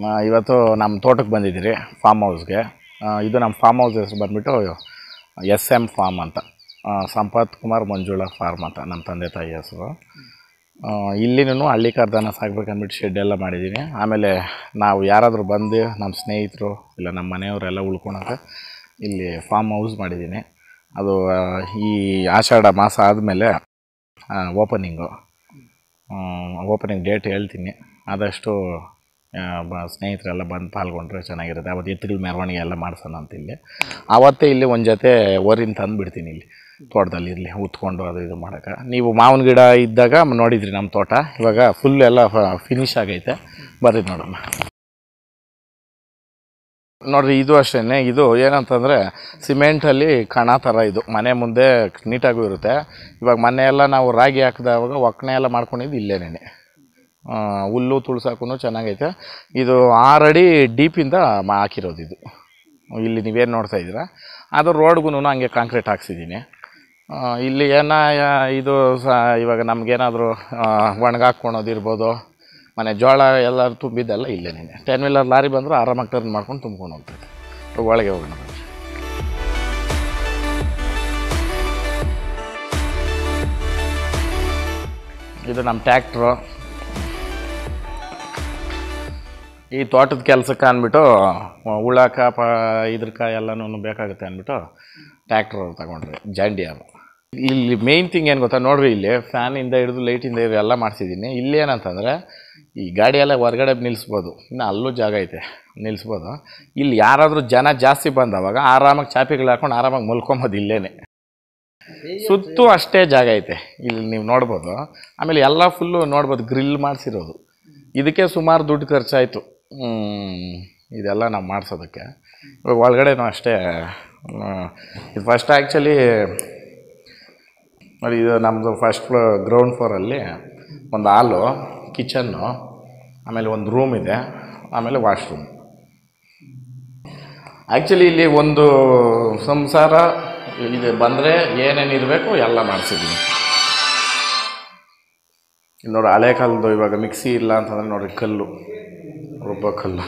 ಆ, ಇವತ್ತು ನಮ್ಮ ತೋಟಕ್ಕೆ ಬಂದಿದ್ದೀರಿ ಫಾರ್ಮ್ ಹೌಸ್ಗೆ ಆ, ಇದು ನಮ್ಮ ಫಾರ್ಮ್ ಹೌಸ್ ಹೆಸರು ಬಂದುಬಿಟ್ಟು ಎಸ್ ಎಮ್ ಫಾರ್ಮ್ ಅಂತ ಆ, ಸಂಪತ್ ಕುಮಾರ್ ಮಂಜುಳಾ ಫಾರ್ಮ್ ಅಂತ ನಮ್ಮ ತಂದೆ ತಾಯಿ ಹೆಸರು ಇಲ್ಲಿನೂ ಹಳ್ಳಿ ಕರ್ದನ ಸಾಕ್ಬೇಕಂದ್ಬಿಟ್ಟು ಶೆಡ್ ಎಲ್ಲ ಮಾಡಿದ್ದೀನಿ ಆಮೇಲೆ ನಾವು ಯಾರಾದರೂ ಬಂದು ನಮ್ಮ ಸ್ನೇಹಿತರು ಇಲ್ಲ ನಮ್ಮ ಮನೆಯವರೆಲ್ಲ ಉಳ್ಕೊಳಕ್ಕೆ ಇಲ್ಲಿ ಫಾರ್ಮ್ ಹೌಸ್ ಮಾಡಿದ್ದೀನಿ ಅದು ಆ, ಈ ಆಷಾಢ ಮಾಸ ಆದಮೇಲೆ ಓಪನಿಂಗು ಓಪನಿಂಗ್ ಡೇಟ್ ಹೇಳ್ತೀನಿ ಆದಷ್ಟು ಆ, ಬ- ಸ್ನೇಹಿತರೆಲ್ಲ ಬಂದು ಪಾಲ್ಗೊಂಡ್ರೆ ಚೆನ್ನಾಗಿರುತ್ತೆ ಅವತ್ತು ಎತ್ತುಗಳ ಮೆರವಣಿಗೆ ಎಲ್ಲ ಮಾಡ್ಸೋಣ ಅಂತ ಇಲ್ಲಿ ಆವತ್ತೇ ಇಲ್ಲಿ ಒಂದು ಜೊತೆ ಓರಿನ ತಂದು ಬಿಡ್ತೀನಿ ಇಲ್ಲಿ ತೋಟದಲ್ಲಿ ಇರಲಿ ಉತ್ಕೊಂಡು ಅದು ಇದು ಮಾಡೋಕೆ ನೀವು ಮಾವಿನ ಗಿಡ ಇದ್ದಾಗ ನೋಡಿದ್ರಿ ನಮ್ಮ ತೋಟ ಇವಾಗ ಫುಲ್ ಎಲ್ಲ ಫಿನಿಶ್ ಆಗೈತೆ ಬರ್ರಿ ನೋಡೋಣ ನೋಡ್ರಿ ಇದು ಅಷ್ಟೇ ಇದು ಏನಂತಂದರೆ ಸಿಮೆಂಟಲ್ಲಿ ಕಣ ಥರ ಇದು ಮನೆ ಮುಂದೆ ನೀಟಾಗೂ ಇರುತ್ತೆ ಇವಾಗ ಮನೆ ಎಲ್ಲ ನಾವು ರಾಗಿ ಹಾಕಿದವಾಗ ಒಕ್ಕಣೆ ಎಲ್ಲ ಮಾಡ್ಕೊಂಡಿದ್ದು ಇಲ್ಲೇನೆ ಹುಲ್ಲು ತುಳ್ಸಕ್ಕೂ ಚೆನ್ನಾಗೈತೆ ಇದು ಆರಡಿ ಡೀಪಿಂದ ಮಾ ಹಾಕಿರೋದು ಇದು ಇಲ್ಲಿ ನೀವೇನು ನೋಡ್ತಾ ಇದ್ದೀರಾ ಅದು ರೋಡ್ಗೂ ಹಂಗೆ ಕಾಂಕ್ರೀಟ್ ಹಾಕ್ಸಿದ್ದೀನಿ ಆ, ಇಲ್ಲಿ ಏನ ಇದು ಸ ಇವಾಗ ನಮಗೇನಾದರೂ ಒಣಗಾಕ್ಕೊಳೋದಿರ್ಬೋದು ಮನೆ ಜೋಳ ಎಲ್ಲ ತುಂಬಿದ್ದೆಲ್ಲ ಇಲ್ಲೇನೆ ಟೆನ್ ವೀಲರ್ ಲಾರಿ ಬಂದರೂ ಆರಾಮಾಗಿ ಟರ್ನ್ ಮಾಡ್ಕೊಂಡು ತುಂಬ್ಕೊಂಡು ಹೋಗ್ತದೆ ಒಳಗೆ ಹೋಗೋಣ ಬನ್ನಿ. ಇದು ನಮ್ಮ ಟ್ಯಾಕ್ಟ್ರು ಈ ತೋಟದ ಕೆಲಸಕ್ಕೆ ಅಂದ್ಬಿಟ್ಟು ಉಳಾಕ ಪ ಇದ್ರಕ ಎಲ್ಲನೂ ಬೇಕಾಗುತ್ತೆ ಅಂದ್ಬಿಟ್ಟು ಟ್ಯಾಕ್ಟ್ರ್ ತಗೊಂಡ್ರಿ ಜಾಂಡಿಯರು ಇಲ್ಲಿ ಮೇಯ್ನ್ ಥಿಂಗ್ ಏನು ಗೊತ್ತಾ ನೋಡ್ರಿ ಇಲ್ಲಿ ಫ್ಯಾನಿಂದ ಹಿಡಿದು ಲೈಟಿಂದ ಹಿಡಿದು ಎಲ್ಲ ಮಾಡಿಸಿದ್ದೀನಿ ಇಲ್ಲಿ ಏನಂತಂದರೆ ಈ ಗಾಡಿ ಎಲ್ಲ ಹೊರಗಡೆ ನಿಲ್ಲಿಸ್ಬೋದು ಇನ್ನು ಅಲ್ಲೂ ಜಾಗ ಐತೆ ನಿಲ್ಲಿಸ್ಬೋದು ಇಲ್ಲಿ ಯಾರಾದರೂ ಜನ ಜಾಸ್ತಿ ಬಂದವಾಗ ಆರಾಮಾಗಿ ಚಾಪಿಗಳು ಹಾಕೊಂಡು ಆರಾಮಾಗಿ ಮಲ್ಕೊಬೋದು ಇಲ್ಲೇನೆ ಸುತ್ತೂ ಅಷ್ಟೇ ಜಾಗ ಐತೆ ಇಲ್ಲಿ ನೀವು ನೋಡ್ಬೋದು ಆಮೇಲೆ ಎಲ್ಲ ಫುಲ್ಲು ನೋಡ್ಬೋದು ಗ್ರಿಲ್ ಮಾಡಿಸಿರೋದು ಇದಕ್ಕೆ ಸುಮಾರು ದುಡ್ಡು ಖರ್ಚಾಯಿತು ಇದೆಲ್ಲ ನಾವು ಮಾಡಿಸೋದಕ್ಕೆ ಇವಾಗ ಒಳಗಡೆನೂ ಅಷ್ಟೇ ಹ್ಮ್, ಇದು ಫಸ್ಟ್ ಆ್ಯಕ್ಚುಲಿ ನೋಡಿ ಇದು ನಮ್ಮದು ಫಸ್ಟ್ ಫ್ಲೋ ಗ್ರೌಂಡ್ ಫ್ಲೋರಲ್ಲಿ ಒಂದು ಹಾಲು ಕಿಚನ್ನು ಆಮೇಲೆ ಒಂದು ರೂಮ್ ಇದೆ ಆಮೇಲೆ ವಾಶ್ರೂಮ್ ಆ್ಯಕ್ಚುಲಿ ಇಲ್ಲಿ ಒಂದು ಸಂಸಾರ ಇದು ಬಂದರೆ ಏನೇನು ಇರಬೇಕು ಎಲ್ಲ ಮಾಡಿಸಿದ್ದೀನಿ ಇಲ್ಲಿ ನೋಡಿ ಹಳೆ ಕಾಲದ್ದು ಇವಾಗ ಮಿಕ್ಸಿ ಇಲ್ಲ ಅಂತಂದರೆ ನೋಡಿ ಕಲ್ಲು ರುಬ್ಬೋ ಕಲ್ಲು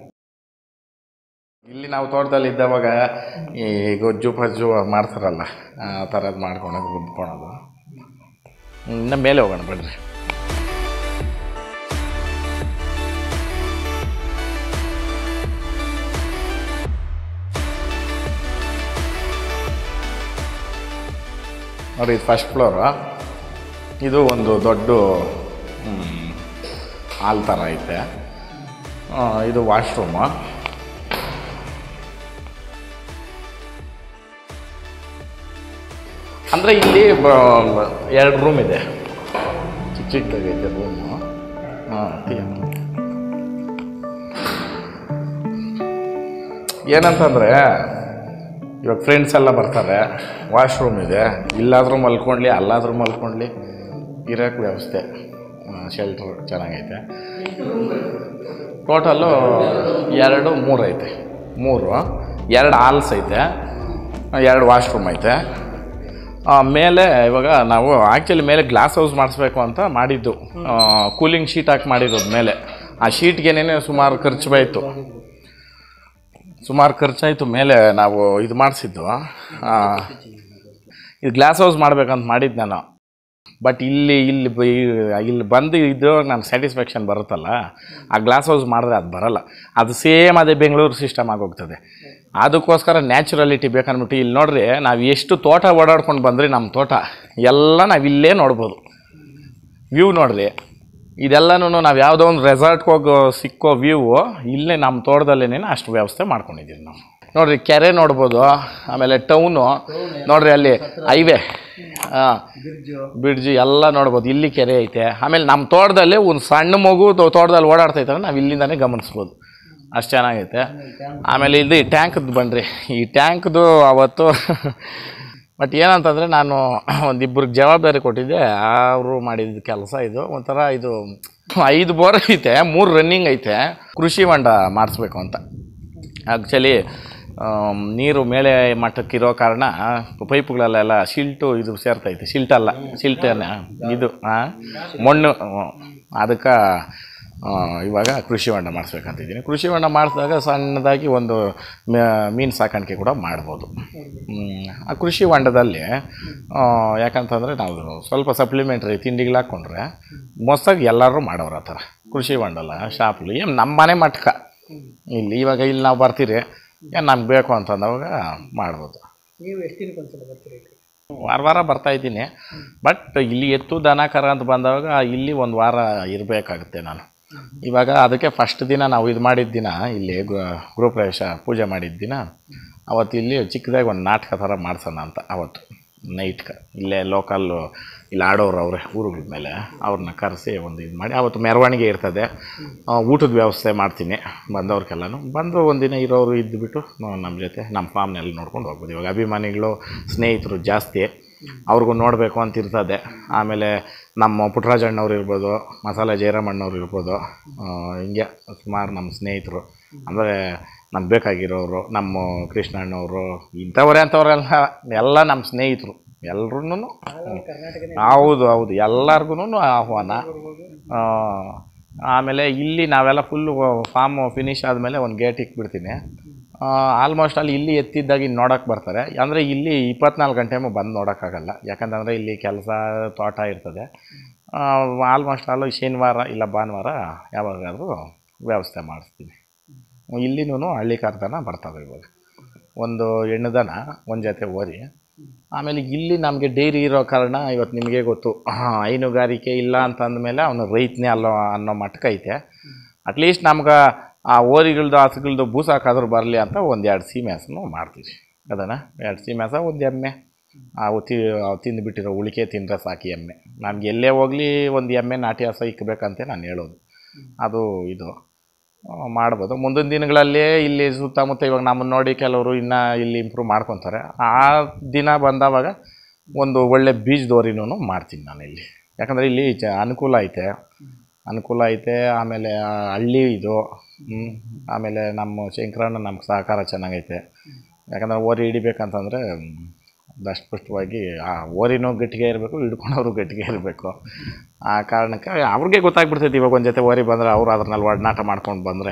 ಇಲ್ಲಿ ನಾವು ತೋಟದಲ್ಲಿ ಇದ್ದವಾಗ ಈ ಗೊಜ್ಜು ಪಜ್ಜು ಮಾಡ್ತಾರಲ್ಲ ಆ ಥರದ್ದು ಮಾಡ್ಕೊಳೋದು ರುಬ್ಕೊಳೋದು ಇನ್ನು ಮೇಲೆ ಹೋಗೋಣ ಬಿಡ್ರಿ ನೋಡಿ ಇದು ಫಸ್ಟ್ ಫ್ಲೋರು ಇದು ಒಂದು ದೊಡ್ಡ ಹಾಲ್ ಥರ ಐತೆ ಆ, ಇದು ವಾಶ್ರೂಮು ಅಂದರೆ ಇಲ್ಲಿ ಬ- ಎರಡು ರೂಮ್ ಇದೆ ಚಿಕ್ಕ ಚಿಕ್ಕದಾಗೈತೆ ರೂಮು ಹಾಂ ಏನಂತಂದರೆ ಇವಾಗ ಫ್ರೆಂಡ್ಸ್ ಎಲ್ಲ ಬರ್ತಾರೆ ವಾಶ್ರೂಮ್ ಇದೆ ಇಲ್ಲಾದರೂ ಮಲ್ಕೊಂಡ್ಲಿ ಅಲ್ಲಾದರೂ ಮಲ್ಕೊಂಡ್ಲಿ ಇರೋಕ್ಕೆ ವ್ಯವಸ್ಥೆ ಶೆಲ್ಟ್ರ್ ಚೆನ್ನಾಗೈತೆ ಟೋಟಲ್ಲು ಎರಡು ಮೂರು ಐತೆ ಮೂರು ಎರಡು ಹಾಲ್ಸ್ ಐತೆ ಎರಡು ವಾಶ್ರೂಮ್ ಐತೆ ಆ, ಮೇಲೆ ಇವಾಗ ನಾವು ಆ್ಯಕ್ಚುಲಿ ಮೇಲೆ ಗ್ಲಾಸ್ ಹೌಸ್ ಮಾಡಿಸ್ಬೇಕು ಅಂತ ಮಾಡಿದ್ದು ಕೂಲಿಂಗ್ ಶೀಟ್ ಹಾಕಿ ಮಾಡಿರೋದು ಮೇಲೆ ಆ ಶೀಟ್ಗೇನೇ ಸುಮಾರು ಖರ್ಚು ಬಾಯಿತು ಸುಮಾರು ಖರ್ಚಾಯಿತು ಮೇಲೆ ನಾವು ಇದು ಮಾಡಿಸಿದ್ದು ಇದು ಗ್ಲಾಸ್ ಹೌಸ್ ಮಾಡ್ಬೇಕಂತ ಮಾಡಿದ್ದು ನಾನು ಬಟ್ ಇಲ್ಲಿ ಇಲ್ಲಿ ಬ- ಈ- ಇಲ್ಲಿ ಬಂದು ಇದು ನಾನು ಸ್ಯಾಟಿಸ್ಫ್ಯಾಕ್ಷನ್ ಬರುತ್ತಲ್ಲ ಆ ಗ್ಲಾಸ್ ಹೌಸ್ ಮಾಡಿದ್ರೆ ಅದು ಬರಲ್ಲ ಅದು ಸೇಮ್ ಅದೇ ಬೆಂಗಳೂರು ಸಿಸ್ಟಮ್ ಆಗೋಗ್ತದೆ ಅದಕ್ಕೋಸ್ಕರ ನ್ಯಾಚುರಲಿಟಿ ಬೇಕಂದ್ಬಿಟ್ಟು ಇಲ್ಲಿ ನೋಡ್ರಿ ನಾವು ಎಷ್ಟು ತೋಟ ಓಡಾಡ್ಕೊಂಡು ಬಂದ್ರಿ ನಮ್ಮ ತೋಟ ಎಲ್ಲ ನಾವು ಇಲ್ಲೇ ನೋಡ್ಬೋದು ವ್ಯೂ ನೋಡ್ರಿ ಇದೆಲ್ಲನೂ ನಾವು ಯಾವುದೋ ಒಂದು ರೆಸಾರ್ಟ್ಗೆ ಹೋಗೋ ಸಿಕ್ಕೋ ವ್ಯೂ ಇಲ್ಲೇ ನಮ್ಮ ತೋಟದಲ್ಲೇನೇ ಅಷ್ಟು ವ್ಯವಸ್ಥೆ ಮಾಡ್ಕೊಂಡಿದ್ದೀವಿ ನಾವು ನೋಡ್ರಿ ಕೆರೆ ನೋಡ್ಬೋದು ಆಮೇಲೆ ಟೌನು ನೋಡ್ರಿ ಅಲ್ಲಿ ಹೈವೇ ಹಾಂ ಬ್ರಿಡ್ಜು ಎಲ್ಲ ನೋಡ್ಬೋದು ಇಲ್ಲಿ ಕೆರೆ ಐತೆ ಆಮೇಲೆ ನಮ್ಮ ತೋಟದಲ್ಲಿ ಒಂದು ಸಣ್ಣ ಮಗು ತೋ- ತೋಟದಲ್ಲಿ ಓಡಾಡ್ತೈತೆ ನಾವು ಇಲ್ಲಿಂದಾನೇ ಗಮನಿಸ್ಬೋದು ಅಷ್ಟು ಚೆನ್ನಾಗೈತೆ ಆಮೇಲೆ ಇದು ಟ್ಯಾಂಕ್ದು ಬನ್ರಿ ಈ ಟ್ಯಾಂಕ್ದು ಅವತ್ತು ಬಟ್ ಏನಂತಂದರೆ ನಾನು ಒಂದಿಬ್ಬರಿಗೆ ಜವಾಬ್ದಾರಿ ಕೊಟ್ಟಿದ್ದೆ ಅವರು ಮಾಡಿದ ಕೆಲಸ ಇದು ಒಂಥರ ಇದು ಐದು ಬೋರ್ ಐತೆ ಮೂರು ರನ್ನಿಂಗ್ ಐತೆ ಕೃಷಿ ಹೊಂಡ ಮಾಡಿಸ್ಬೇಕು ಅಂತ ಆ್ಯಕ್ಚುಲಿ ನೀರು ಮೇಲೆ ಮಟ್ಟಕ್ಕಿರೋ ಕಾರಣ ಪೈಪ್ಗಳಲ್ಲೆಲ್ಲ ಶಿಲ್ಟು ಇದು ಸೇರ್ತೈತೆ ಶಿಲ್ಟಲ್ಲ ಶಿಲ್ಟನ್ನ ಇದು ಆ, ಮಣ್ಣು ಅದಕ್ಕೆ ಆ, ಇವಾಗ ಕೃಷಿ ಹೊಂಡ ಮಾಡಿಸ್ಬೇಕಂತಿದ್ದೀನಿ ಕೃಷಿ ಹೊಂಡ ಮಾಡಿಸಿದಾಗ ಸಣ್ಣದಾಗಿ ಒಂದು ಮೀನು ಸಾಕಾಣಿಕೆ ಕೂಡ ಮಾಡ್ಬೋದು ಹ್ಮ್. ಆ ಕೃಷಿ ಹೊಂಡದಲ್ಲಿ ಆ, ಯಾಕಂತಂದರೆ ನಾವು ಸ್ವಲ್ಪ ಸಪ್ಲಿಮೆಂಟ್ರಿ ತಿಂಡಿಗಳು ಹಾಕ್ಕೊಂಡ್ರೆ ಮೊಸ್ತಾಗಿ ಎಲ್ಲರೂ ಮಾಡೋರು ಆ ಥರ ಕೃಷಿ ಹೊಂಡಲ್ಲ ಶಾಪ್ಲು ಏನು ನಮ್ಮ ಮನೆ ಮಟ್ಕ ಇಲ್ಲಿ ಇವಾಗ ಇಲ್ಲಿ ನಾವು ಬರ್ತೀರಿ ಏನು ನಮ್ಗೆ ಬೇಕು ಅಂತಂದವಾಗ ಮಾಡ್ಬೋದು ನೀವು ಎಷ್ಟು ದಿನಕ್ಕೆ ಒಂದ್ಸಲ ಬರ್ತೀರಿ ಇಲ್ಲಿ? ವಾರ ವಾರ ಬರ್ತಾ ಇದ್ದೀನಿ ಬಟ್ ಇಲ್ಲಿ ಎತ್ತು ದನ ಕರ ಅಂತ ಬಂದಾಗ ಇಲ್ಲಿ ಒಂದು ವಾರ ಇರಬೇಕಾಗುತ್ತೆ ನಾನು ಇವಾಗ ಅದಕ್ಕೆ ಫಸ್ಟ್ ದಿನ ನಾವು ಇದು ಮಾಡಿದ ದಿನ ಇಲ್ಲಿ ಗೃ- ಗೃಹಪ್ರವೇಶ ಪೂಜೆ ಮಾಡಿದ ದಿನ ಅವತ್ತು ಇಲ್ಲಿ ಚಿಕ್ಕದಾಗಿ ಒಂದು ನಾಟಕ ಥರ ಮಾಡ್ಸೋಣ ಅಂತ ಅವತ್ತು ನೈಟ್ಕ ಇಲ್ಲೇ ಲೋಕಲ್ಲು ಇಲ್ಲಿ ಆಡೋರು ಅವರೇ ಊರುಗಳ ಮೇಲೆ ಅವ್ರನ್ನ ಕರೆಸಿ ಒಂದು ಇದು ಮಾಡಿ ಅವತ್ತು ಮೆರವಣಿಗೆ ಇರ್ತದೆ ಆ, ಊಟದ ವ್ಯವಸ್ಥೆ ಮಾಡ್ತೀನಿ ಬಂದವ್ರಿಗೆಲ್ಲನೂ ಬಂದು ಒಂದಿನ ಇರೋರು ಇದ್ದುಬಿಟ್ಟು ನಮ್ಮ ಜೊತೆ ನಮ್ಮ ಫಾರ್ಮ್ನೆಲ್ಲ ನೋಡ್ಕೊಂಡು ಹೋಗ್ಬೋದು ಇವಾಗ ಅಭಿಮಾನಿಗಳು ಸ್ನೇಹಿತರು ಜಾಸ್ತಿ ಅವ್ರಿಗೂ ನೋಡಬೇಕು ಅಂತ ಇರ್ತದೆ ಆಮೇಲೆ ನಮ್ಮ ಪುಟ್ಟರಾಜಣ್ಣವ್ರು ಇರ್ಬೋದು ಮಸಾಲೆ ಜಯರಾಮಣ್ಣವ್ರು ಇರ್ಬೋದು ಆ, ಹಿಂಗೆ ಸುಮಾರು ನಮ್ಮ ಸ್ನೇಹಿತರು ಅಂದರೆ ನಮ್ಗೆ ಬೇಕಾಗಿರೋರು ನಮ್ಮ ಕೃಷ್ಣಣ್ಣವರು ಇಂಥವರೇ ಅಂಥವರೆಲ್ಲ ಎಲ್ಲ ನಮ್ಮ ಸ್ನೇಹಿತರು ಎಲ್ರೂ ಕರ್ನಾಟಕನೇ ಹೌದು ಹೌದು ಎಲ್ಲರಿಗೂ ಆಹ್ವಾನ ಆ, ಆಮೇಲೆ ಇಲ್ಲಿ ನಾವೆಲ್ಲ ಫುಲ್ಲು ಫಾರ್ಮ್ ಫಿನಿಶ್ ಆದಮೇಲೆ ಒಂದು ಗೇಟ್ ಇಕ್ಬಿಡ್ತೀನಿ ಆಲ್ಮೋಸ್ಟ್ ಅಲ್ಲಿ ಇಲ್ಲಿ ಎತ್ತಿದ್ದಾಗ ಇನ್ನು ನೋಡೋಕೆ ಬರ್ತಾರೆ ಅಂದರೆ ಇಲ್ಲಿ ಇಪ್ಪತ್ನಾಲ್ಕು ಗಂಟೆ ಬಂದು ನೋಡೋಕ್ಕಾಗಲ್ಲ ಯಾಕಂತಂದರೆ ಇಲ್ಲಿ ಕೆಲಸ ತೋಟ ಇರ್ತದೆ ಆಲ್ಮೋಸ್ಟ್ ಆಲು ಶನಿವಾರ ಇಲ್ಲ ಭಾನುವಾರ ಯಾವಾಗಾದರೂ ವ್ಯವಸ್ಥೆ ಮಾಡಿಸ್ತೀನಿ ಇಲ್ಲಿನೂ ಹಳ್ಳಿ ಕಾರ್ದನ ಬರ್ತವೆ ಇವಾಗ ಒಂದು ಹೆಣ್ಣು ದನ ಒಂದು ಜೊತೆ ಓರಿ ಆಮೇಲೆ ಇಲ್ಲಿ ನಮಗೆ ಡೈರಿ ಇರೋ ಕಾರಣ ಇವತ್ತು ನಿಮಗೆ ಗೊತ್ತು ಹಾಂ ಹೈನುಗಾರಿಕೆ ಇಲ್ಲ ಅಂತ ಅಂದಮೇಲೆ ಅವನು ರೈತನೇ ಅಲ್ಲೋ ಅನ್ನೋ ಮಟ್ಟಕ್ಕೆ ಐತೆ ಅಟ್ಲೀಸ್ಟ್ ನಮ್ಗೆ ಆ ಓರಿಗಳ್ದು ಹಸುಗಳ್ದು ಬೂಸಾಕಾದ್ರೂ ಬರಲಿ ಅಂತ ಒಂದು ಎರಡು ಸೀಮೆ ಹಸನು ಮಾಡ್ತೀವಿ ಅದನ್ನು ಎರಡು ಸೀಮೆ ಹಸ ಒಂದು ಎಮ್ಮೆ ಅವು ತಿ ಅವು ತಿಂದುಬಿಟ್ಟಿರೋ ಉಳಿಕೆ ತಿಂದರೆ ಸಾಕಿ ಎಮ್ಮೆ ನಮ್ಗೆ ಎಲ್ಲೇ ಹೋಗಲಿ ಒಂದು ಎಮ್ಮೆ ನಾಟಿ ಹಸ ಇಕ್ಕಬೇಕಂತೆ ನಾನು ಹೇಳೋದು ಅದು ಇದು ಆ, ಮಾಡ್ಬೋದು ಮುಂದಿನ ದಿನಗಳಲ್ಲಿ ಇಲ್ಲಿ ಸುತ್ತಮುತ್ತ ಇವಾಗ ನಮ್ಮನ್ನು ನೋಡಿ ಕೆಲವರು ಇನ್ನೂ ಇಲ್ಲಿ ಇಂಪ್ರೂವ್ ಮಾಡ್ಕೊತಾರೆ ಆ ದಿನ ಬಂದವಾಗ ಒಂದು ಒಳ್ಳೆ ಬೀಜದೋರಿನೂ ಮಾಡ್ತೀನಿ ನಾನು ಇಲ್ಲಿ ಯಾಕಂದರೆ ಇಲ್ಲಿ ಚ ಅನುಕೂಲ ಐತೆ ಅನುಕೂಲ ಐತೆ ಆಮೇಲೆ ಆ ಹಳ್ಳಿ ಇದು ಹ್ಮ್. ಆಮೇಲೆ ನಮ್ಮ ಶಂಕರಣ್ಣ ನಮ್ಗೆ ಸಹಕಾರ ಚೆನ್ನಾಗೈತೆ ಯಾಕಂದರೆ ಓರಿ ಹಿಡಿಬೇಕಂತಂದರೆ ದಷ್ಟಪುಷ್ಟವಾಗಿ ಆ ಓರಿನೂ ಗಟ್ಟಿಗೆ ಇರಬೇಕು ಹಿಡ್ಕೊಂಡವರು ಗಟ್ಟಿಗೆ ಇರಬೇಕು ಆ ಕಾರಣಕ್ಕೆ ಅವ್ರಿಗೆ ಗೊತ್ತಾಗ್ಬಿಡ್ತೈತಿ ಇವಾಗ ಒಂದು ಜೊತೆ ಓರಿ ಬಂದರೆ ಅವರು ಅದ್ರಲ್ಲಿ ಒಡನಾಟ ಮಾಡ್ಕೊಂಡು ಬಂದರೆ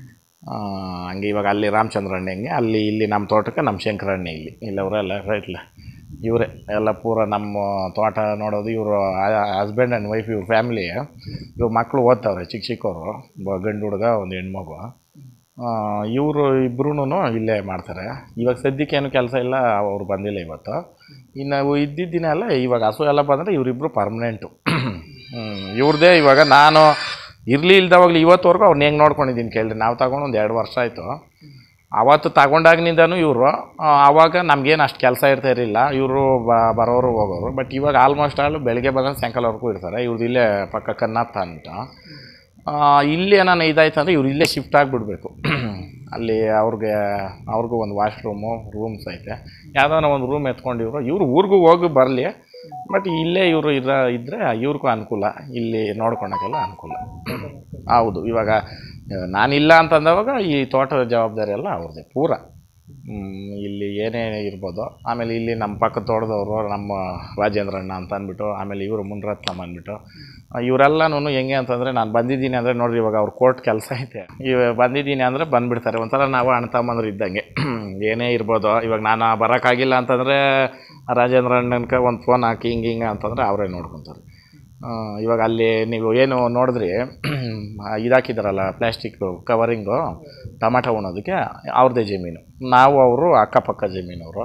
ಹಂಗೆ ಇವಾಗ ಅಲ್ಲಿ ರಾಮಚಂದ್ರಣ್ಣ ಹೆಂಗೆ ಅಲ್ಲಿ ಇಲ್ಲಿ ನಮ್ಮ ತೋಟಕ್ಕೆ ನಮ್ಮ ಶಂಕರಣ್ಣ ಇಲ್ಲಿ ಇಲ್ಲವರೆಲ್ಲ ರೈಟ್ಲ ಇವರೇ ಎಲ್ಲ ಪೂರ ನಮ್ಮ ತೋಟ ನೋಡೋದು ಇವರು ಹಸ್ಬೆಂಡ್ ಆ್ಯಂಡ್ ವೈಫ್ ಇವ್ರ ಫ್ಯಾಮಿಲಿ ಇವ್ರ ಮಕ್ಕಳು ಓದ್ತಾವ್ರೆ ಚಿಕ್ಕ ಚಿಕ್ಕವರು ಒಬ್ಬ ಗಂಡು ಹುಡುಗ ಒಂದು ಹೆಣ್ಮಗು ಇವರು ಇಬ್ಬರೂ ಇಲ್ಲೇ ಮಾಡ್ತಾರೆ ಇವಾಗ ಸದ್ಯಕ್ಕೆ ಏನು ಕೆಲಸ ಇಲ್ಲ ಅವ್ರು ಬಂದಿಲ್ಲ ಇವತ್ತು ಇನ್ನು ಇದ್ದಿದ್ದ ದಿನ ಎಲ್ಲ ಇವಾಗ ಹಸು ಎಲ್ಲ ಬಂದರೆ ಇವರಿಬ್ಬರು ಪರ್ಮನೆಂಟು ಇವ್ರದ್ದೇ ಇವಾಗ ನಾನು ಇರಲಿ ಇಲ್ದವಾಗಲಿ ಇವತ್ತುವರೆಗೂ ಅವ್ರನ್ನ ಹೆಂಗೆ ನೋಡ್ಕೊಂಡಿದ್ದೀನಿ ಕೇಳಿರಿ ನಾವು ತಗೊಂಡು ಒಂದು ಎರಡು ವರ್ಷ ಆಯಿತು ಅವತ್ತು ತಗೊಂಡಾಗಿನಿಂದನೂ ಇವರು ಆವಾಗ ನಮಗೇನು ಅಷ್ಟು ಕೆಲಸ ಇರ್ತಾ ಇರಲಿಲ್ಲ ಇವರು ಬರೋರು ಹೋಗೋರು ಬಟ್ ಇವಾಗ ಆಲ್ಮೋಸ್ಟ್ ಆಲ್ ಬೆಳಗ್ಗೆ ಬಂದ್ರೆ ಸಾಯಂಕಾಲವರೆಗೂ ಇರ್ತಾರೆ ಇವ್ರದ್ದು ಇಲ್ಲೇ ಪಕ್ಕ ಕನ್ನಪ್ಪ ಅಂತ ಆ, ಇಲ್ಲಿ ಏನಾನ ಇದಾಯ್ತು ಅಂದರೆ ಇವ್ರು ಇಲ್ಲೇ ಶಿಫ್ಟ್ ಆಗಿಬಿಡ್ಬೇಕು ಅಲ್ಲಿ ಅವ್ರಿಗೆ ಅವ್ರಿಗೂ ಒಂದು ವಾಶ್ರೂಮು ರೂಮ್ಸ್ ಐತೆ ಯಾವುದಾನ ಒಂದು ರೂಮ್ ಎತ್ಕೊಂಡು ಇವರು ಇವರು ಊರಿಗೂ ಹೋಗಿ ಬರಲಿ ಬಟ್ ಇಲ್ಲೇ ಇವರು ಇರ ಇದ್ದರೆ ಇವ್ರಿಗೂ ಅನುಕೂಲ ಇಲ್ಲಿ ನೋಡ್ಕೊಳಕ್ಕೆಲ್ಲ ಅನುಕೂಲ ಹೌದು ಇವಾಗ ಆ, ನಾನಿಲ್ಲ ಅಂತಂದವಾಗ ಈ ತೋಟದ ಜವಾಬ್ದಾರಿ ಎಲ್ಲ ಅವ್ರದ್ದೇ ಪೂರ ಹ್ಮ್, ಇಲ್ಲಿ ಏನೇ ಇರ್ಬೋದು ಆಮೇಲೆ ಇಲ್ಲಿ ನಮ್ಮ ಪಕ್ಕ ತೋಟದವರು ನಮ್ಮ ರಾಜೇಂದ್ರಣ್ಣ ಅಂತ ಅಂದ್ಬಿಟ್ಟು ಆಮೇಲೆ ಇವರು ಮುನ್ರತ್ನಮ್ಮ ಅಂದ್ಬಿಟ್ಟು ಇವರೆಲ್ಲನೂ ಹೆಂಗೆ ಅಂತಂದರೆ ನಾನು ಬಂದಿದ್ದೀನಿ ಅಂದರೆ ನೋಡ್ರಿ ಇವಾಗ ಅವ್ರ ಕೋರ್ಟ್ ಕೆಲಸ ಐತೆ ಇವ ಬಂದಿದ್ದೀನಿ ಅಂದರೆ ಬಂದುಬಿಡ್ತಾರೆ ಒಂಥರ ನಾವು ಅಣ್ಣ ತಮ್ಮಂದ್ರು ಇದ್ದಂಗೆ ಏನೇ ಇರ್ಬೋದು ಇವಾಗ ನಾನು ಬರೋಕ್ಕಾಗಿಲ್ಲ ಅಂತಂದರೆ ರಾಜೇಂದ್ರ ಅಣ್ಣನ್ಗೆ ಒಂದು ಫೋನ್ ಹಾಕಿ ಹಿಂಗೆ ಹಿಂಗೆ ಅಂತಂದರೆ ಅವರೇ ನೋಡ್ಕೊತಾರೆ ಆ, ಇವಾಗ ಅಲ್ಲಿ ನೀವು ಏನು ನೋಡಿದ್ರಿ ಇದಾಕಿದಾರಲ್ಲ ಪ್ಲ್ಯಾಸ್ಟಿಕ್ ಕವರಿಂಗು ಟೊಮಾಟೊ ಉಣೋದಕ್ಕೆ ಅವ್ರದ್ದೇ ಜಮೀನು ನಾವು ಅವರು ಅಕ್ಕಪಕ್ಕ ಜಮೀನವರು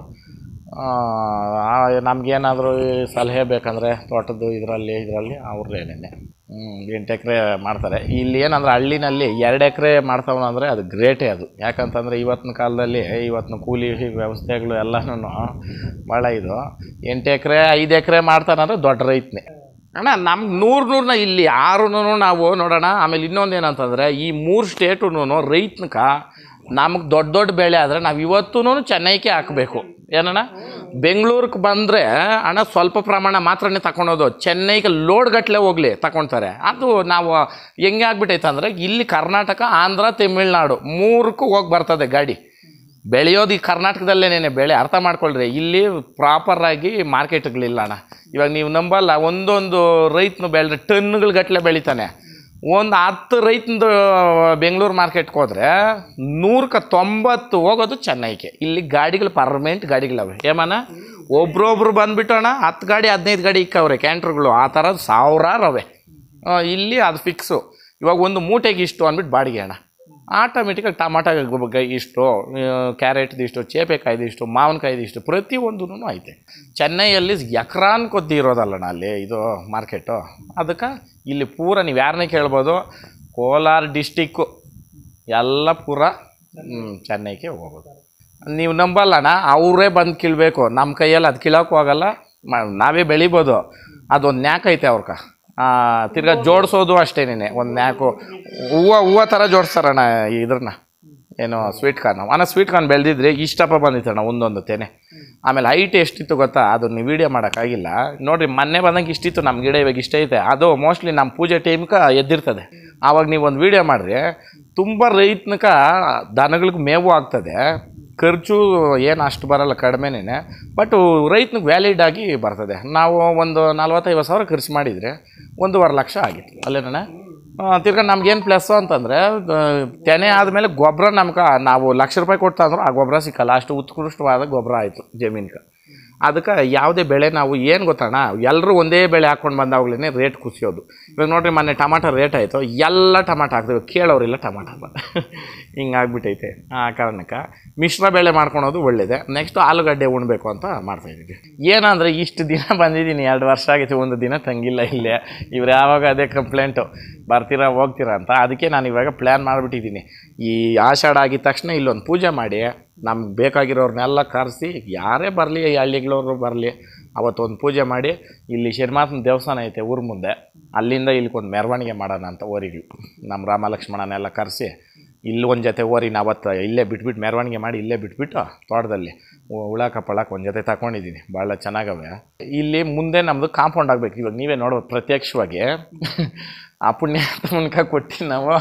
ನಮಗೇನಾದರೂ ಸಲಹೆ ಬೇಕಂದರೆ ತೋಟದ್ದು ಇದರಲ್ಲಿ ಇದರಲ್ಲಿ ಅವ್ರದ್ದೇನೆ ಎಂಟು ಎಕರೆ ಮಾಡ್ತಾರೆ ಇಲ್ಲಿ ಏನಂದ್ರೆ ಹಳ್ಳಿನಲ್ಲಿ ಎರಡು ಎಕರೆ ಮಾಡ್ತಾವನಂದರೆ ಅದು ಗ್ರೇಟೇ ಅದು ಯಾಕಂತಂದರೆ ಇವತ್ತಿನ ಕಾಲದಲ್ಲಿ ಇವತ್ತಿನ ಕೂಲಿ ವ್ಯವಸ್ಥೆಗಳು ಎಲ್ಲನೂ ಭಾಳ ಇದು ಎಂಟು ಎಕರೆ ಐದು ಎಕರೆ ಮಾಡ್ತಾನಂದ್ರೆ ದೊಡ್ಡ ರೈತನೇ ಅಣ್ಣ ನಮ್ಗೆ ನೂರು ನೂರನ್ನ ಇಲ್ಲಿ ಆರು ನಾವು ನೋಡೋಣ ಆಮೇಲೆ ಇನ್ನೊಂದು ಏನಂತಂದರೆ ಈ ಮೂರು ಸ್ಟೇಟು ರೈತನಕ ನಮಗೆ ದೊಡ್ಡ ದೊಡ್ಡ ಬೆಳೆ ಆದರೆ ನಾವು ಇವತ್ತೂ ಚೆನ್ನೈಗೆ ಹಾಕಬೇಕು ಏನಣ್ಣ ಬೆಂಗಳೂರಿಗೆ ಬಂದರೆ ಅಣ್ಣ ಸ್ವಲ್ಪ ಪ್ರಮಾಣ ಮಾತ್ರನೇ ತಗೊಳೋದು ಚೆನ್ನೈಗೆ ಲೋಡ್ ಗಟ್ಟಲೆ ಹೋಗಲಿ ತಗೊಳ್ತಾರೆ ಅದು ನಾವು ಹೆಂಗೆ ಆಗ್ಬಿಟ್ಟೈತೆ ಅಂದರೆ ಇಲ್ಲಿ ಕರ್ನಾಟಕ ಆಂಧ್ರ ತಮಿಳ್ನಾಡು ಮೂರಕ್ಕೂ ಹೋಗಿ ಬರ್ತದೆ ಗಾಡಿ ಬೆಳೆಯೋದು ಈ ಕರ್ನಾಟಕದಲ್ಲೇನೇನೆ ಬೆಳೆ ಅರ್ಥ ಮಾಡ್ಕೊಳ್ರಿ ಇಲ್ಲಿ ಪ್ರಾಪರಾಗಿ ಮಾರ್ಕೆಟ್ಗಳಿಲ್ಲ ಅಣ್ಣ ಇವಾಗ ನೀವು ನಂಬಲ್ಲ ಒಂದೊಂದು ರೈತನು ಬೆಳೆದ್ರೆ ಟನ್ನುಗಳ ಗಟ್ಟಲೆ ಬೆಳಿತಾನೆ ಒಂದು ಹತ್ತು ರೈತಂದು ಬೆಂಗಳೂರು ಮಾರ್ಕೆಟ್ಗೆ ಹೋದ್ರೆ ನೂರಕ್ಕೆ ತೊಂಬತ್ತು ಹೋಗೋದು ಚೆನ್ನೈಗೆ ಇಲ್ಲಿ ಗಾಡಿಗಳು ಪರ್ಮನೆಂಟ್ ಗಾಡಿಗಳವೆ ಏಮನ ಒಬ್ರೊಬ್ರು ಬಂದ್ಬಿಟ್ಟೋಣ ಹತ್ತು ಗಾಡಿ ಹದಿನೈದು ಗಾಡಿ ಇಕ್ಕವ್ರೆ ಕ್ಯಾಂಟ್ರುಗಳು ಆ ಥರ ಸಾವಿರಾರು ಅವೆ ಆ, ಇಲ್ಲಿ ಅದು ಫಿಕ್ಸು ಇವಾಗ ಒಂದು ಮೂಟೆಗೆ ಇಷ್ಟು ಅಂದ್ಬಿಟ್ಟು ಬಾಡಿಗೆ ಅಣ್ಣ ಆಟೋಮೆಟಿಕಾಗಿ ಟಮಾಟ ಇಷ್ಟು ಕ್ಯಾರೆಟ್ದು ಇಷ್ಟು ಚೇಪೆಕಾಯ್ದು ಇಷ್ಟು ಮಾವಿನಕಾಯ್ದು ಇಷ್ಟು ಪ್ರತಿಯೊಂದೂ ಐತೆ ಚೆನ್ನೈಯಲ್ಲಿ ಎಕ್ರಾನ್ ಕೊದ್ದಿ ಇರೋದಲ್ಲಣ್ಣ ಅಲ್ಲಿ ಇದು ಮಾರ್ಕೆಟು ಅದಕ್ಕೆ ಇಲ್ಲಿ ಪೂರ ನೀವು ಯಾರನ್ನೇ ಕೇಳ್ಬೋದು ಕೋಲಾರ ಡಿಸ್ಟಿಕ್ಕು ಎಲ್ಲ ಪೂರ ಹ್ಮ್, ಚೆನ್ನೈಗೆ ಹೋಗೋದು ನೀವು ನಂಬಲ್ಲಣ್ಣ ಅವರೇ ಬಂದು ಕೀಳ್ಬೇಕು ನಮ್ಮ ಕೈಯಲ್ಲಿ ಅದು ಕೀಳೋಕ್ಕೂ ಆಗಲ್ಲ ಮ- ನಾವೇ ಬೆಳಿಬೋದು ಅದೊಂದು ನ್ಯಾಕ್ ಐತೆ ಅವ್ರಕ ತಿರ್ಗಾ ಜೋಡಿಸೋದು ಅಷ್ಟೇನೆ ಒಂದು ನ್ಯಾಕು ಹೂವು ಹೂವು ಥರ ಜೋಡಿಸ್ತಾರಣ್ಣ ಇದ್ರನ್ನ ಏನು ಸ್ವೀಟ್ ಕಾರ್ನ್ ಅಣ್ಣ ಸ್ವೀಟ್ ಕಾರ್ನ್ ಬೆಳೆದಿದ್ರೆ ಇಷ್ಟಪ್ಪ ಬಂದಿತ್ತಣ್ಣ ಒಂದೊಂದು ತೆನೆ ಆಮೇಲೆ ಹೈಟ್ ಎಷ್ಟಿತ್ತು ಗೊತ್ತಾ ಅದು ನೀವು ವೀಡಿಯೋ ಮಾಡೋಕ್ಕಾಗಿಲ್ಲ ನೋಡಿರಿ ಮೊನ್ನೆ ಬಂದಂಗೆ ಇಷ್ಟಿತ್ತು ನಮ್ಮ ಗಿಡ ಇವಾಗ ಇಷ್ಟ ಐತೆ ಅದು ಮೋಸ್ಟ್ಲಿ ನಮ್ಮ ಪೂಜೆ ಟೈಮ್ಗೆ ಎದ್ದಿರ್ತದೆ ಆವಾಗ ನೀವು ಒಂದು ವೀಡಿಯೋ ಮಾಡಿರಿ ತುಂಬ ರೈತನಕ ದನಗಳಿಗೆ ಮೇವು ಆಗ್ತದೆ ಖರ್ಚು ಏನು ಅಷ್ಟು ಬರಲ್ಲ ಕಡಿಮೆನೇ ಬಟ್ ರೈತನಿಗೆ ವ್ಯಾಲಿಡ್ ಆಗಿ ಬರ್ತದೆ ನಾವು ಒಂದು ನಲ್ವತ್ತೈವತ್ತು ಸಾವಿರ ಖರ್ಚು ಮಾಡಿದರೆ ಒಂದೂವರೆ ಲಕ್ಷ ಆಗಿತ್ತು ಅಲ್ಲೇನ ತಿರ್ಗಾ ನಮ್ಗೇನು ಪ್ಲಸ್ಸು ಅಂತಂದರೆ ತೆನೆ ಆದಮೇಲೆ ಗೊಬ್ಬರ ನಮ್ಗೆ ನಾವು ಲಕ್ಷ ರೂಪಾಯಿ ಕೊಡ್ತಾ ಅಂದ್ರೂ ಆ ಗೊಬ್ಬರ ಸಿಕ್ಕಲ್ಲ ಅಷ್ಟು ಉತ್ಕೃಷ್ಟವಾದ ಗೊಬ್ಬರ ಆಯಿತು ಜಮೀನ್ಗೆ ಅದಕ್ಕೆ ಯಾವುದೇ ಬೆಳೆ ನಾವು ಏನು ಗೊತ್ತಣ್ಣ ಎಲ್ಲರೂ ಒಂದೇ ಬೆಳೆ ಹಾಕ್ಕೊಂಡು ಬಂದಾಗಲೇ ರೇಟ್ ಕುಸಿಯೋದು ಇವಾಗ ನೋಡ್ರಿ ಮೊನ್ನೆ ಟಮಾಟ ರೇಟ್ ಆಯಿತು ಎಲ್ಲ ಟಮಾಟ ಹಾಕ್ತೀವಿ ಕೇಳೋರಿಲ್ಲ ಟಮಾಟ ಹಿಂಗೆ ಆಗ್ಬಿಟ್ಟೈತೆ ಆ ಕಾರಣಕ್ಕೆ ಮಿಶ್ರ ಬೆಳೆ ಮಾಡ್ಕೊಳೋದು ಒಳ್ಳೇದೆ ನೆಕ್ಸ್ಟ್ ಆಲೂಗಡ್ಡೆ ಉಣ್ಬೇಕು ಅಂತ ಮಾಡ್ತಾಯಿದ್ದೀವಿ ಏನಂದರೆ ಇಷ್ಟು ದಿನ ಬಂದಿದ್ದೀನಿ ಎರಡು ವರ್ಷ ಆಗೈತೆ ಒಂದು ದಿನ ತಂಗಿಲ್ಲ ಇಲ್ಲೇ ಇವ್ರು ಯಾವಾಗ ಅದೇ ಕಂಪ್ಲೇಂಟು ಬರ್ತೀರಾ ಹೋಗ್ತೀರಾ ಅಂತ ಅದಕ್ಕೆ ನಾನು ಇವಾಗ ಪ್ಲ್ಯಾನ್ ಮಾಡಿಬಿಟ್ಟಿದ್ದೀನಿ ಈ ಆಷಾಢ ಆಗಿದ ತಕ್ಷಣ ಇಲ್ಲೊಂದು ಪೂಜೆ ಮಾಡಿ ನಮ್ಗೆ ಬೇಕಾಗಿರೋರ್ನೆಲ್ಲ ಕರೆಸಿ ಯಾರೇ ಬರಲಿ ಈ ಹಳ್ಳಿಗಳವ್ರು ಬರಲಿ ಅವತ್ತೊಂದು ಪೂಜೆ ಮಾಡಿ ಇಲ್ಲಿ ಶನಿಮಾತನ ದೇವಸ್ಥಾನ ಐತೆ ಊರ ಮುಂದೆ ಅಲ್ಲಿಂದ ಇಲ್ಲಿಗೊಂದು ಮೆರವಣಿಗೆ ಮಾಡೋಣ ಅಂತ ಓರಿಗಳು ನಮ್ಮ ರಾಮ ಲಕ್ಷ್ಮಣನೆಲ್ಲ ಕರೆಸಿ ಇಲ್ಲಿ ಒಂದು ಜೊತೆ ಓರಿನ ಅವತ್ತು ಇಲ್ಲೇ ಬಿಟ್ಬಿಟ್ಟು ಮೆರವಣಿಗೆ ಮಾಡಿ ಇಲ್ಲೇ ಬಿಟ್ಬಿಟ್ಟು ತೋಟದಲ್ಲಿ ಉ- ಉಳಾಕ ಪಳಾಕ ಒಂದು ಜೊತೆ ತಗೊಂಡಿದ್ದೀನಿ ಭಾಳ ಚೆನ್ನಾಗವೆ ಇಲ್ಲಿ ಮುಂದೆ ನಮ್ಮದು ಕಾಂಪೌಂಡ್ ಆಗಬೇಕು ಇವಾಗ ನೀವೇ ನೋಡ್ಬೋದು ಪ್ರತ್ಯಕ್ಷವಾಗಿ ಆ ಪುಣ್ಯಾತ್ಮನ್ಕ ಕೊಟ್ಟು ನಾವು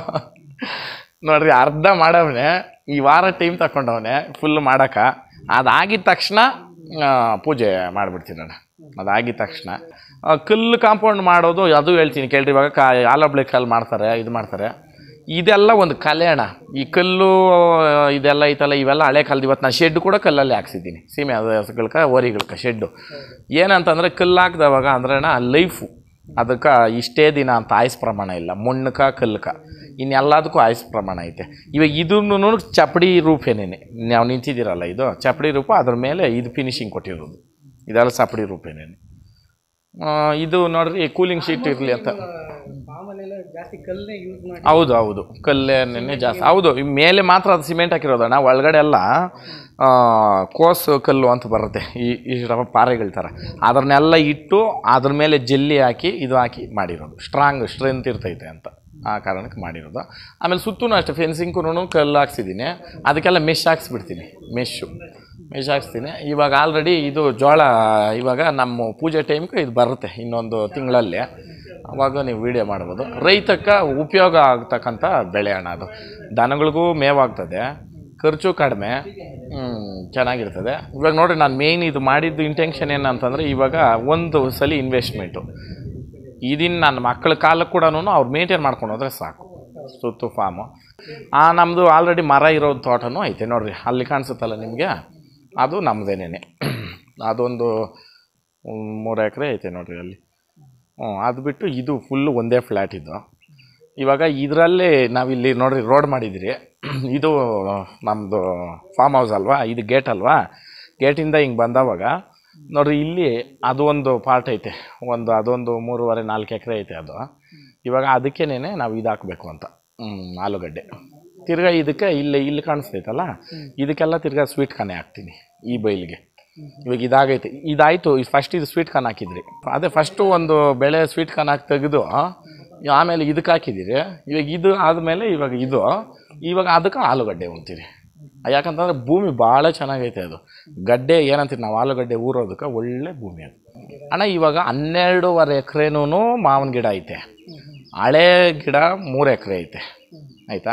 ನೋಡ್ರಿ ಅರ್ಧ ಮಾಡವನೆ ಈ ವಾರ ಟೈಮ್ ತಗೊಂಡವನೆ ಫುಲ್ ಮಾಡಕ ಅದಾಗಿದ ತಕ್ಷಣ ಆ, ಪೂಜೆ ಮಾಡಿಬಿಡ್ತೀನಿ ನಾನು ಅದಾಗಿದ ತಕ್ಷಣ ಆ, ಕಲ್ಲು ಕಾಂಪೌಂಡ್ ಮಾಡೋದು ಅದು ಹೇಳ್ತೀನಿ ಕೇಳ್ರಿ ಇವಾಗ ಕಾ ಆಲಬ್ಳೆ ಕಲ್ಲು ಮಾಡ್ತಾರೆ ಇದು ಮಾಡ್ತಾರೆ ಇದೆಲ್ಲ ಒಂದು ಕಲೆ ಅಣ್ಣ ಈ ಕಲ್ಲು ಇದೆಲ್ಲ ಐತಲ್ಲ ಇವೆಲ್ಲ ಹಳೆ ಕಾಲದ ಇವತ್ತು ನಾನು ಶೆಡ್ ಕೂಡ ಕಲ್ಲಲ್ಲೇ ಹಾಕ್ಸಿದ್ದೀನಿ ಸೀಮೆ ಹಸುಗಳ್ಕ ಓರಿಗಳ್ಕ ಶೆಡ್ಡು ಏನಂತಂದರೆ ಕಲ್ಲು ಹಾಕ್ದವಾಗ ಅಂದ್ರೆ ಅಣ್ಣ ಲೈಫು ಅದಕ್ಕೆ ಇಷ್ಟೇ ದಿನ ಅಂತ ಆಯ್ಸ್ ಪ್ರಮಾಣ ಇಲ್ಲ ಮಣ್ಣಕ ಕಲ್ಲಕ ಇನ್ನೆಲ್ಲದಕ್ಕೂ ಆಯ್ಸ್ ಪ್ರಮಾಣ ಐತೆ ಇವಾಗ ಇದನ್ನು ಚಪ್ಪಡಿ ರೂಪೇನೇನೆ ನಾವು ನಿಂತಿದ್ದೀರಲ್ಲ ಇದು ಚಪ್ಪಡಿ ರೂಪ ಅದ್ರ ಮೇಲೆ ಇದು ಫಿನಿಶಿಂಗ್ ಕೊಟ್ಟಿರೋದು ಇದೆಲ್ಲ ಚಪ್ಪಡಿ ರೂಪೇನೇನೆ ಆ, ಇದು ನೋಡ್ರಿ ಕೂಲಿಂಗ್ ಶೀಟ್ ಇರಲಿ ಅಂತ ಮಾಮೂಲೆಲ್ಲ ಜಾಸ್ತಿ ಕಲ್ಲೇ ಯೂಸ್ ಮಾಡಿ ಹೌದು ಹೌದು ಕಲ್ಲೇನೆ ಜಾಸ್ತಿ ಹೌದು ಈ ಮೇಲೆ ಮಾತ್ರ ಅದು ಸಿಮೆಂಟ್ ಹಾಕಿರೋದಣ್ಣ ಒಳಗಡೆ ಎಲ್ಲ ಆ, ಕೋಸು ಕಲ್ಲು ಅಂತ ಬರುತ್ತೆ ಈ ಈ ರವ ಪಾರೆಗಳ ಥರ ಅದನ್ನೆಲ್ಲ ಇಟ್ಟು ಅದ್ರ ಮೇಲೆ ಜಲ್ಲಿ ಹಾಕಿ ಇದು ಹಾಕಿ ಮಾಡಿರೋದು ಸ್ಟ್ರಾಂಗ್ ಸ್ಟ್ರೆಂತ್ ಇರ್ತೈತೆ ಅಂತ ಆ ಕಾರಣಕ್ಕೆ ಮಾಡಿರೋದು ಆಮೇಲೆ ಸುತ್ತೂ ಅಷ್ಟೇ ಫೆನ್ಸಿಂಗ್ಗೂ ಕಲ್ಲು ಹಾಕ್ಸಿದ್ದೀನಿ ಅದಕ್ಕೆಲ್ಲ ಮೆಶ್ ಹಾಕ್ಸ್ಬಿಡ್ತೀನಿ ಮೆಶ್ಶು ಮೆಶ್ ಹಾಕ್ಸ್ತೀನಿ ಇವಾಗ ಆಲ್ರೆಡಿ ಇದು ಜೋಳ ಇವಾಗ ನಮ್ಮ ಪೂಜೆ ಟೈಮ್ಗೆ ಇದು ಬರುತ್ತೆ ಇನ್ನೊಂದು ತಿಂಗಳಲ್ಲಿ ಅವಾಗ ನೀವು ವೀಡಿಯೋ ಮಾಡ್ಬೋದು ರೈತಕ್ಕೆ ಉಪಯೋಗ ಆಗ್ತಕ್ಕಂಥ ಬೆಳೆ ಹಣ ಅದು ದನಗಳಿಗೂ ಮೇವಾಗ್ತದೆ ಖರ್ಚು ಕಡಿಮೆ ಹ್ಮ್, ಚೆನ್ನಾಗಿರ್ತದೆ ಇವಾಗ ನೋಡಿರಿ ನಾನು ಮೇಯ್ನ್ ಇದು ಮಾಡಿದ್ದು ಇಂಟೆನ್ಷನ್ ಏನಂತಂದರೆ ಇವಾಗ ಒಂದು ಸಲ ಇನ್ವೆಸ್ಟ್ಮೆಂಟು ಇದನ್ನು ನನ್ನ ಮಕ್ಕಳ ಕಾಲಕ್ಕೆ ಕೂಡ ಅವ್ರು ಮೇಂಟೈನ್ ಮಾಡ್ಕೊಂಡು ಹೋದ್ರೆ ಸಾಕು ಸುತ್ತು ಫಾರ್ಮು ಆ ನಮ್ಮದು ಆಲ್ರೆಡಿ ಮರ ಇರೋ ತೋಟನೂ ಐತೆ ನೋಡ್ರಿ ಅಲ್ಲಿ ಕಾಣಿಸುತ್ತಲ್ಲ ನಿಮಗೆ ಅದು ನಮ್ಮದೇನೇನೆ ಅದೊಂದು ಮೂರು ಎಕರೆ ಐತೆ ನೋಡ್ರಿ ಅಲ್ಲಿ ಹ್ಞೂ ಅದು ಬಿಟ್ಟು ಇದು ಫುಲ್ಲು ಒಂದೇ ಫ್ಲ್ಯಾಟ್ ಇದು ಇವಾಗ ಇದರಲ್ಲೇ ನಾವಿಲ್ಲಿ ನೋಡ್ರಿ ರೋಡ್ ಮಾಡಿದಿರಿ ಇದು ನಮ್ಮದು ಫಾರ್ಮ್ ಹೌಸ್ ಅಲ್ವಾ ಇದು ಗೇಟ್ ಅಲ್ವಾ ಗೇಟಿಂದ ಹಿಂಗೆ ಬಂದವಾಗ ನೋಡ್ರಿ ಇಲ್ಲಿ ಅದು ಒಂದು ಪಾರ್ಟ್ ಐತೆ ಒಂದು ಅದೊಂದು ಮೂರುವರೆ ನಾಲ್ಕು ಎಕರೆ ಐತೆ ಅದು ಇವಾಗ ಅದಕ್ಕೇನೆ ನಾವು ಇದು ಹಾಕಬೇಕು ಅಂತ ಹ್ಮ್, ಆಲೂಗಡ್ಡೆ ತಿರ್ಗಾ ಇದಕ್ಕೆ ಇಲ್ಲಿ ಇಲ್ಲಿ ಕಾಣಿಸ್ತೈತಲ್ಲ ಇದಕ್ಕೆಲ್ಲ ತಿರ್ಗಾ ಸ್ವೀಟ್ ಖಾನೆ ಹಾಕ್ತೀನಿ ಈ ಬೈಲಿಗೆ ಇವಾಗ ಇದಾಗೈತೆ ಇದಾಯಿತು ಫಸ್ಟ್ ಇದು ಸ್ವೀಟ್ ಖಾನ್ ಹಾಕಿದ್ರಿ ಅದೇ ಫಸ್ಟು ಒಂದು ಬೆಳೆ ಸ್ವೀಟ್ ಖಾನ್ ಹಾಕಿ ತೆಗೆದು ಆಮೇಲೆ ಇದಕ್ಕೆ ಹಾಕಿದ್ದೀರಿ ಇವಾಗ ಇದು ಆದಮೇಲೆ ಇವಾಗ ಇದು ಇವಾಗ ಅದಕ್ಕೆ ಆಲೂಗಡ್ಡೆ ಉಣ್ತೀರಿ ಯಾಕಂತಂದ್ರೆ ಭೂಮಿ ಭಾಳ ಚೆನ್ನಾಗೈತೆ ಅದು ಗಡ್ಡೆ ಏನಂತೀರಿ ನಾವು ಆಲೂಗಡ್ಡೆ ಊರೋದಕ್ಕೆ ಒಳ್ಳೆ ಭೂಮಿ ಅದು ಅಣ್ಣ ಇವಾಗ ಹನ್ನೆರಡೂವರೆ ಎಕರೆನೂ ಮಾವಿನ ಗಿಡ ಐತೆ ಹಳೆ ಗಿಡ ಮೂರು ಎಕರೆ ಐತೆ ಆಯಿತಾ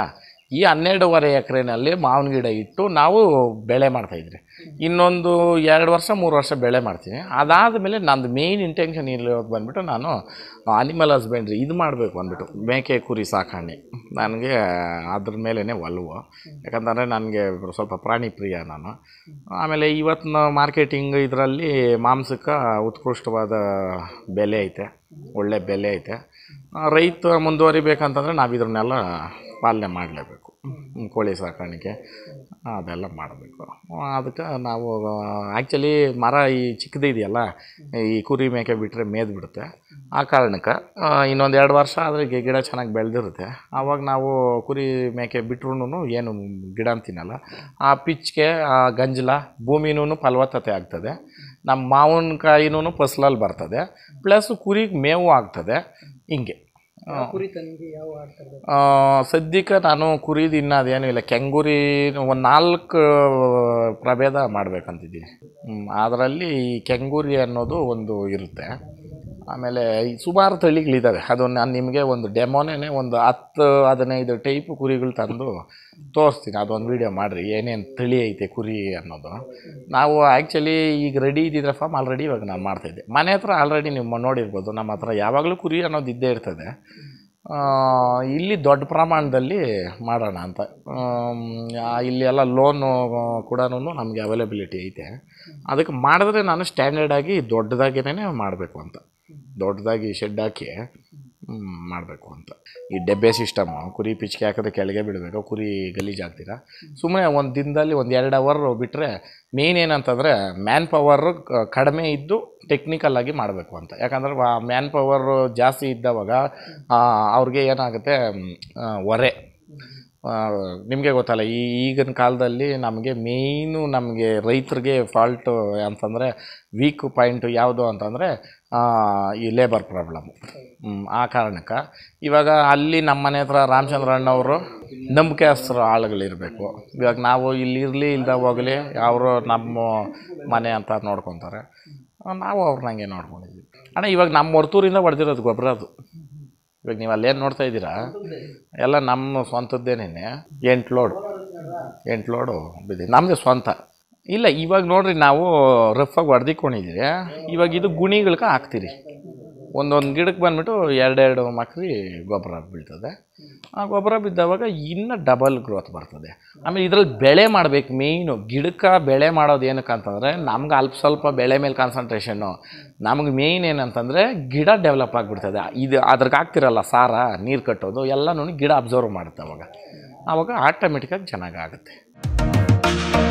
ಈ ಹನ್ನೆರಡೂವರೆ ಎಕರೆನಲ್ಲಿ ಮಾವಿನ ಗಿಡ ಇಟ್ಟು ನಾವು ಬೆಳೆ ಮಾಡ್ತಾಯಿದ್ರಿ ಇನ್ನೊಂದು ಎರಡು ವರ್ಷ ಮೂರು ವರ್ಷ ಬೆಳೆ ಮಾಡ್ತೀನಿ ಅದಾದಮೇಲೆ ನಂದು ಮೇಯ್ನ್ ಇಂಟೆನ್ಷನ್ ಇರೋದು ಬಂದ್ಬಿಟ್ಟು ನಾನು ಅನಿಮಲ್ ಹಸ್ಬೆಂಡ್ರಿ ಇದು ಮಾಡಬೇಕು ಅಂದ್ಬಿಟ್ಟು ಮೇಕೆ ಕುರಿ ಸಾಕಾಣೆ ನನಗೆ ಅದ್ರ ಮೇಲೇ ಒಲವು ಯಾಕಂತಂದರೆ ನನಗೆ ಸ್ವಲ್ಪ ಪ್ರಾಣಿ ಪ್ರಿಯ ನಾನು ಆಮೇಲೆ ಇವತ್ತಿನ ಮಾರ್ಕೆಟಿಂಗ್ ಇದರಲ್ಲಿ ಮಾಂಸಕ್ಕೆ ಉತ್ಕೃಷ್ಟವಾದ ಬೆಲೆ ಐತೆ ಒಳ್ಳೆ ಬೆಲೆ ಐತೆ ಆ, ರೈತ ಮುಂದುವರಿಬೇಕಂತಂದರೆ ನಾವು ಇದನ್ನೆಲ್ಲ ಪಾಲನೆ ಮಾಡಲೇಬೇಕು ಕೋಳಿ ಸಾಕಾಣಿಕೆ ಅದೆಲ್ಲ ಮಾಡಬೇಕು ಅದಕ್ಕೆ ನಾವು ಆ್ಯಕ್ಚುಲಿ ಮರ ಈ ಚಿಕ್ಕದಿದೆಯಲ್ಲ ಈ ಕುರಿ ಮೇಕೆ ಬಿಟ್ಟರೆ ಮೇದ್ ಬಿಡುತ್ತೆ ಆ ಕಾರಣಕ್ಕೆ ಇನ್ನೊಂದು ಎರಡು ವರ್ಷ ಆದರೆ ಗಿಡ ಚೆನ್ನಾಗಿ ಬೆಳೆದಿರುತ್ತೆ ಆವಾಗ ನಾವು ಕುರಿ ಮೇಕೆ ಬಿಟ್ರು ಏನು ಗಿಡ ತಿನ್ನಲ್ಲ ಆ ಪಿಚ್ಗೆ ಆ ಗಂಜಲ ಭೂಮಿನೂ ಫಲವತ್ತತೆ ಆಗ್ತದೆ ನಮ್ಮ ಮಾವಿನಕಾಯಿನೂ ಫಸಲಲ್ಲಿ ಬರ್ತದೆ ಪ್ಲಸ್ ಕುರಿಗೆ ಮೇವು ಆಗ್ತದೆ ಹಿಂಗೆ ಯಾವ ಕುರಿ ತನಗೆ ಯಾವ ಆಡ್ತಾರೆ ಆ, ಸದ್ಯಕ್ಕೆ ನಾನು ಕುರಿದು ಇನ್ನೂ ಅದೇನೂ ಇಲ್ಲ ಕೆಂಗುರಿ ಒಂದು ನಾಲ್ಕು ಪ್ರಭೇದ ಮಾಡ್ಬೇಕಂತಿದ್ದೀನಿ ಅದರಲ್ಲಿ ಈ ಕೆಂಗುರಿ ಅನ್ನೋದು ಒಂದು ಇರುತ್ತೆ ಆಮೇಲೆ ಈ ಸುಮಾರು ತಳಿಗಳಿದ್ದಾವೆ ಅದು ನಾನು ನಿಮಗೆ ಒಂದು ಡೆಮೋನೇ ಒಂದು ಹತ್ತು ಹದಿನೈದು ಟೈಪ್ ಕುರಿಗಳು ತಂದು ತೋರಿಸ್ತೀನಿ ಅದೊಂದು ವೀಡಿಯೋ ಮಾಡಿರಿ ಏನೇನು ತಳಿ ಐತೆ ಕುರಿ ಅನ್ನೋದು ನಾವು ಆ್ಯಕ್ಚುಲಿ ಈಗ ರೆಡಿ ಇದ್ದಿದ್ರೆ ಫಾರ್ಮ್ ಆಲ್ರೆಡಿ ಇವಾಗ ನಾನು ಮಾಡ್ತಾಯಿದ್ದೆ ಮನೆ ಹತ್ರ ಆಲ್ರೆಡಿ ನೀವು ನೋಡಿರ್ಬೋದು ನಮ್ಮ ಹತ್ರ ಯಾವಾಗಲೂ ಕುರಿ ಅನ್ನೋದು ಇದ್ದೇ ಇರ್ತದೆ ಆ, ಇಲ್ಲಿ ದೊಡ್ಡ ಪ್ರಮಾಣದಲ್ಲಿ ಮಾಡೋಣ ಅಂತ ಆಮ್, ಆ, ಇಲ್ಲಿ ಎಲ್ಲ ಲೋನು ಕೂಡ ನಮಗೆ ಅವೈಲಬಿಲಿಟಿ ಐತೆ ಅದಕ್ಕೆ ಮಾಡಿದ್ರೆ ನಾನು ಸ್ಟ್ಯಾಂಡರ್ಡಾಗಿ ದೊಡ್ಡದಾಗಿನೇ ಮಾಡಬೇಕು ಅಂತ ದೊಡ್ಡದಾಗಿ ಶೆಡ್ ಹಾಕಿ ಮಾಡಬೇಕು ಅಂತ ಈ ಡೆಬ್ಬೆ ಸಿಸ್ಟಮು ಕುರಿ ಪಿಚ್ಕೆ ಹಾಕಿದ್ರೆ ಕೆಳಗೆ ಬಿಡಬೇಕು ಕುರಿ ಗಲೀಜಾಗ್ತೀರ ಸುಮ್ಮನೆ ಒಂದು ದಿನದಲ್ಲಿ ಒಂದು ಎರಡು ಅವರ್ ಬಿಟ್ಟರೆ ಮೇನ್ ಏನಂತಂದರೆ ಮ್ಯಾನ್ ಪವರ್ ಕಡಿಮೆ ಇದ್ದು ಟೆಕ್ನಿಕಲ್ ಆಗಿ ಮಾಡಬೇಕು ಅಂತ ಯಾಕಂದ್ರೆ ಮ್ಯಾನ್ ಪವರ್ ಜಾಸ್ತಿ ಇದ್ದವಾಗ ಆ, ಅವ್ರಿಗೆ ಏನಾಗುತ್ತೆ ಮ್, ಆ, ಹೊರೆ ನಿಮಗೆ ಗೊತ್ತಲ್ಲ ಈ ಈಗಿನ ಕಾಲದಲ್ಲಿ ನಮಗೆ ಮೇಯ್ನು ನಮಗೆ ರೈತರಿಗೆ ಫಾಲ್ಟು ಅಂತಂದರೆ ವೀಕ್ ಪಾಯಿಂಟು ಯಾವುದು ಅಂತಂದರೆ ಈ ಲೇಬರ್ ಪ್ರಾಬ್ಲಮ್ಮು ಆ ಕಾರಣಕ್ಕೆ ಇವಾಗ ಅಲ್ಲಿ ನಮ್ಮ ಮನೆ ಹತ್ರ ರಾಮಚಂದ್ರ ಅಣ್ಣವರು ನಂಬಿಕೆಸ್ತ್ರ ಆಳುಗಳಿರಬೇಕು ಇವಾಗ ನಾವು ಇಲ್ಲಿ ಇರಲಿ ಇಲ್ದ ಹೋಗಲಿ ಅವರು ನಮ್ಮ ಮನೆ ಅಂತ ನೋಡ್ಕೊತಾರೆ ನಾವು ಅವ್ರನ್ನಂಗೆ ನೋಡ್ಕೊಂಡಿದ್ವಿ ಅಣ್ಣ ಇವಾಗ ನಮ್ಮ ಹೊರ್ತೂರಿಂದ ಹೊಡೆದಿರೋದು ಗೊಬ್ಬರ ಅದು ಇವಾಗ ನೀವು ಅಲ್ಲೇನು ನೋಡ್ತಾ ಇದ್ದೀರಾ ಎಲ್ಲ ನಮ್ಮ ಸ್ವಂತದ್ದೇನೇನೆ ಎಂಟು ಲೋಡ್ ಎಂಟು ಲೋಡು ಬಿದ್ದಿ ನಮ್ಮದೇ ಸ್ವಂತ ಇಲ್ಲ ಇವಾಗ ನೋಡ್ರಿ ನಾವು ರಫಾಗಿ ಹೊಡೆದಿಕೊಂಡಿದ್ದೀರಿ ಇವಾಗ ಇದು ಗುಣಿಗಳ್ಗೆ ಹಾಕ್ತೀರಿ ಒಂದೊಂದು ಗಿಡಕ್ಕೆ ಬಂದ್ಬಿಟ್ಟು ಎರಡೆರಡು ಮಕ್ರಿ ಗೊಬ್ಬರ ಬೀಳ್ತದೆ ಆ ಗೊಬ್ಬರ ಬಿದ್ದವಾಗ ಇನ್ನೂ ಡಬಲ್ ಗ್ರೋತ್ ಬರ್ತದೆ ಆಮೇಲೆ ಇದರಲ್ಲಿ ಬೆಳೆ ಮಾಡಬೇಕು ಮೇಯ್ನು ಗಿಡಕ್ಕೆ ಬೆಳೆ ಮಾಡೋದು ಏನಕ್ಕೆ ಅಂತಂದರೆ ನಮ್ಗೆ ಅಲ್ಪ ಸ್ವಲ್ಪ ಬೆಳೆ ಮೇಲೆ ಕಾನ್ಸಂಟ್ರೇಷನ್ನು ನಮ್ಗೆ ಮೇಯ್ನ್ ಏನಂತಂದರೆ ಗಿಡ ಡೆವಲಪ್ ಆಗಿಬಿಡ್ತದೆ ಇದು ಅದ್ರಿಗೆ ಹಾಕ್ತಿರಲ್ಲ ಸಾರ ನೀರು ಕಟ್ಟೋದು ಎಲ್ಲನೂ ಗಿಡ ಅಬ್ಸರ್ವ್ ಮಾಡುತ್ತೆ ಅವಾಗ ಆವಾಗ ಆಟೋಮೆಟಿಕ್ಕಾಗಿ ಚೆನ್ನಾಗಿ ಆಗುತ್ತೆ